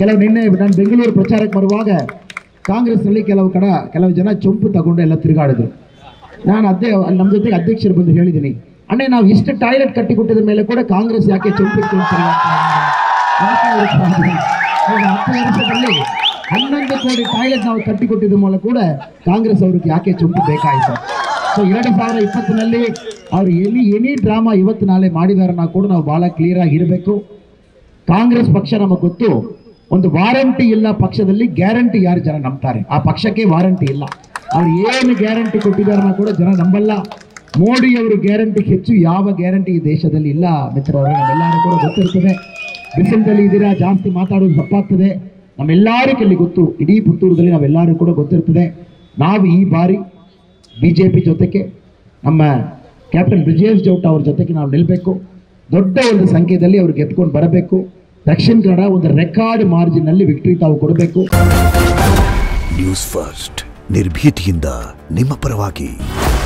ಕೆಲವು ನಿನ್ನೆ ನಾನು ಬೆಂಗಳೂರು ಪ್ರಚಾರಕ್ಕೆ ಬರುವಾಗ ಕಾಂಗ್ರೆಸ್ನಲ್ಲಿ ಕೆಲವು ಕಡ ಕೆಲವು ಜನ ಚೊಂಪು ತಗೊಂಡು ಎಲ್ಲ ತಿರುಗಾಡಿದ್ರು ನಾನು ಅದೇ ಅಲ್ಲಿ ನಮ್ಮ ಜೊತೆಗೆ ಅಧ್ಯಕ್ಷರು ಬಂದು ಹೇಳಿದ್ದೀನಿ ಅಣ್ಣೆ ನಾವು ಇಷ್ಟು ಟಾಯ್ಲೆಟ್ ಕಟ್ಟಿ ಕೊಟ್ಟಿದ ಮೇಲೆ ಕೂಡ ಕಾಂಗ್ರೆಸ್ ಯಾಕೆ ಚೊಂಪು ಇಟ್ಕೊಂಡು ತಿರುಗಾಡ್ತಾ ಇದೆ? ಅದಕ್ಕೆ ಅವ್ರು ಪ್ರಾಬ್ಲಮ್. ಅವ್ರು ಹತ್ತು ವರ್ಷದಲ್ಲಿ ಹನ್ನೊಂದು ಕೋಟಿ ಟಾಯ್ಲೆಟ್ ನಾವು ಕಟ್ಟಿಕೊಟ್ಟಿದ್ದ ಮೂಲಕ ಕೂಡ ಕಾಂಗ್ರೆಸ್ ಅವ್ರಿಗೆ ಯಾಕೆ ಚುಂಪು ಬೇಕಾಯಿತು ಸೊ ಎರಡು ಸಾವಿರ ಇಪ್ಪತ್ತಿನಲ್ಲಿ ಅವ್ರು ಎನಿ ಎನಿ ಡ್ರಾಮಾ ಇವತ್ತು ನಾಳೆ ಮಾಡಿದಾರನ್ನ ಕೂಡ ನಾವು ಬಹಳ ಕ್ಲಿಯರ್ ಆಗಿ ಇರಬೇಕು ಕಾಂಗ್ರೆಸ್ ಪಕ್ಷ ನಮಗೆ ಗೊತ್ತು ಒಂದು ವಾರಂಟಿ ಇಲ್ಲ ಪಕ್ಷದಲ್ಲಿ ಗ್ಯಾರಂಟಿ ಯಾರು ಜನ ನಂಬ್ತಾರೆ ಆ ಪಕ್ಷಕ್ಕೆ ವಾರಂಟಿ ಇಲ್ಲ ಅವ್ರು ಏನು ಗ್ಯಾರಂಟಿ ಕೊಟ್ಟಿದ್ದಾರನ್ನ ಕೂಡ ಜನ ನಂಬಲ್ಲ ಮೋದಿ ಅವರು ಗ್ಯಾರಂಟಿ ಹೆಚ್ಚು ಯಾವ ಗ್ಯಾರಂಟಿ ಈ ದೇಶದಲ್ಲಿ ಇಲ್ಲ ಮಿತ್ರರವರೇ ನಮ್ಮೆಲ್ಲರೂ ಕೂಡ ಗೊತ್ತಿರ್ತದೆ ಬಿಸಿಲಲ್ಲಿ ಇದ್ದೀರಾ ಜಾಸ್ತಿ ಮಾತಾಡೋದು ತಪ್ಪಾಗ್ತದೆ ನಮ್ಮೆಲ್ಲರಿಗೂ ಇಲ್ಲಿ ಗೊತ್ತು ಇಡೀ ಪುತ್ತೂರದಲ್ಲಿ ನಾವೆಲ್ಲರೂ ಕೂಡ ಗೊತ್ತಿರ್ತದೆ ನಾವು ಈ ಬಾರಿ ಬಿ ಜೆ ಪಿ ಜೊತೆಗೆ ನಮ್ಮ ಕ್ಯಾಪ್ಟನ್ ಬ್ರಿಜೇಶ್ ಜೌಟ ಅವ್ರ ಜೊತೆಗೆ ನಾವು ನಿಲ್ಲಬೇಕು ದೊಡ್ಡ ಒಂದು ಸಂಖ್ಯೆಯಲ್ಲಿ ಅವ್ರು ಗೆದ್ಕೊಂಡು ಬರಬೇಕು ದಕ್ಷಿಣ ಕನ್ನಡ ಒಂದು ರೆಕಾರ್ಡ್ ಮಾರ್ಜಿನಲ್ಲಿ ವಿಕ್ಟ್ರಿ ತಾವು ಕೊಡಬೇಕು ನ್ಯೂಸ್ ಫಸ್ಟ್ ನಿರ್ಭೀತಿಯಿಂದ ನಿಮ್ಮ ಪರವಾಗಿ